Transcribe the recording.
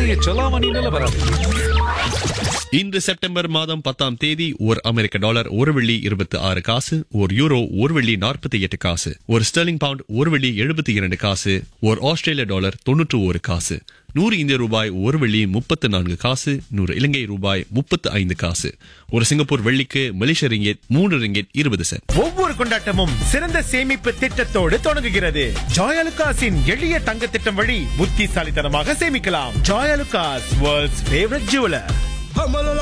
நாணய செலாவணி நிலவரம் இன்று செப்டம்பர் மாதம் பத்தாம் தேதி ஒரு அமெரிக்க டாலர் ஒரு வெள்ளி இருபத்தி ஆறு காசு ஒரு யூரோ ஒரு வெள்ளி நாற்பத்தி எட்டு காசு ஒரு ஸ்டெர்லிங் பவுண்ட் ஒரு வெள்ளி எழுபத்தி இரண்டு காசு ஒரு ஆஸ்திரேலிய டாலர் தொன்னூற்று ஒரு காசு நூறு இந்திய ரூபாய் ஒரு வெள்ளி முப்பத்து நான்கு காசு நூறு இலங்கை ரூபாய் முப்பத்து ஐந்து காசு ஒரு சிங்கப்பூர் வெள்ளிக்கு மலேசிய ரிங்கெட் மூன்று ரிங்கெட் இருபது சென்ட் ஒவ்வொரு கொண்டாட்டமும் சிறந்த சேமிப்பு திட்டத்தோடு தொடங்குகிறது ஜாயலுகாஸின் எளிய தங்க திட்டம் வழி புத்திசாலித்தனமாக சேமிக்கலாம் ஜாயலுகாஸ் வேர்ல்ட்ஸ் ஃபேவரட் ஜுவலர்